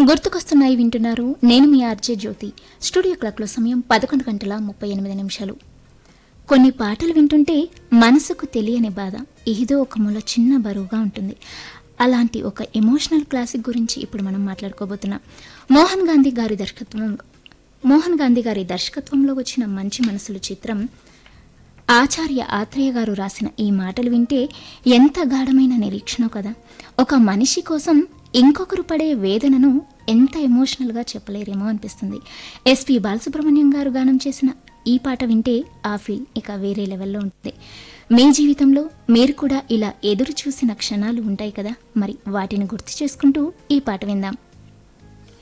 గుర్తుకొస్తున్నాయి వింటున్నారు నేను మీ ఆర్జే జ్యోతి స్టూడియో క్లాక్లో సమయం పదకొండు గంటల ముప్పై ఎనిమిది నిమిషాలు కొన్ని పాటలు వింటుంటే మనసుకు తెలియని బాధ ఏదో ఒక మూల చిన్న బరువుగా ఉంటుంది అలాంటి ఒక ఎమోషనల్ క్లాసిక్ గురించి ఇప్పుడు మనం మాట్లాడుకోబోతున్నాం మోహన్ గాంధీ గారి దర్శకత్వం మోహన్ గాంధీ గారి దర్శకత్వంలో వచ్చిన మంచి మనసులు చిత్రం ఆచార్య ఆత్రేయ గారు రాసిన ఈ మాటలు వింటే ఎంత గాఢమైన నిరీక్షణో కదా ఒక మనిషి కోసం ఇంకొకరు పడే వేదనను ఎంత ఎమోషనల్గా చెప్పలేరేమో అనిపిస్తుంది ఎస్పి బాలసుబ్రహ్మణ్యం గారు గానం చేసిన ఈ పాట వింటే ఆ ఫీల్ ఇక వేరే లెవెల్లో ఉంటుంది మీ జీవితంలో మీరు కూడా ఇలా ఎదురు చూసిన క్షణాలు ఉంటాయి కదా మరి వాటిని గుర్తు చేసుకుంటూ ఈ పాట విందాం